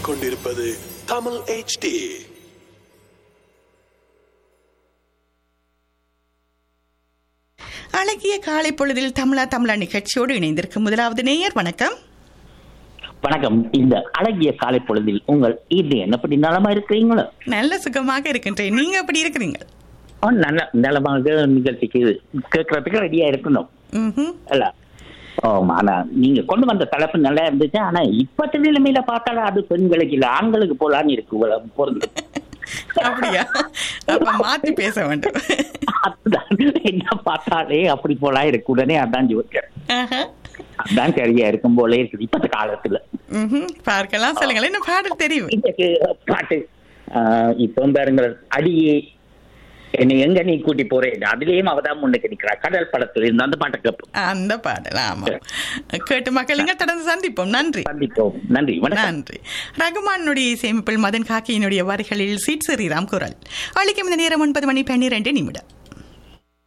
கேட்டுக்கொண்டிருப்பது தமிழ் HD அழகிய காலை பொழுதில் தமிழா தமிழா நிகழ்ச்சியோடு இணைந்திருக்கும் முதலாவது நேயர் வணக்கம் வணக்கம் இந்த அழகிய காலை பொழுதில் உங்கள் இது என்னப்படி நலமா இருக்கிறீங்களோ நல்ல சுகமாக இருக்கின்றேன் நீங்க எப்படி இருக்கிறீங்க ஆ, நல்ல நலமாக நிகழ்ச்சிக்கு கேட்கறதுக்கு ரெடியா இருக்கணும் ம்ஹும். இல்ல ஆமா ஆனா நீங்க கொண்டு வந்த தலைப்பு நல்லா இருந்துச்சு ஆனா இப்பத்த நிலைமையில பார்த்தாலும் அது பெண்களுக்கு இல்ல ஆண்களுக்கு போலான்னு இருக்கு உல- பொருள் அப்படியா அப்ப மாத்தி பேச வேண்டும் அதுதான் என்ன பார்த்தாலே அப்படி போலாம் இருக்கு உடனே அதான் ஜோதிக்கிறேன் ஆஹா. அதான் சரியா இருக்கும் போலே இருக்குது இப்பத்த காலத்துல ம்ஹும். பார்க்கலாம் சொல்லுங்கள் என்ன பாடல் தெரியும் இன்னைக்கு பாட்டு ஆஹ் இப்போ பாருங்க அடியே என்னை எங்க நீ கூட்டி போறேன் அதுலயும் அவதான் முன்னுக்கு நிக்கிறா கடல் படத்துல இருந்து அந்த பாட்டை கேட்போம் அந்த பாடல் ஆமா கேட்டு மக்களுங்க தொடர்ந்து சந்திப்போம் நன்றி சந்திப்போம் நன்றி வணக்கம் நன்றி ரகுமானுடைய இசையமைப்பில் மதன் காக்கியினுடைய வரிகளில் சீட் ஸ்ரீராம் குரல் அளிக்கும் இந்த நேரம் ஒன்பது மணி பன்னிரண்டு நிமிடம்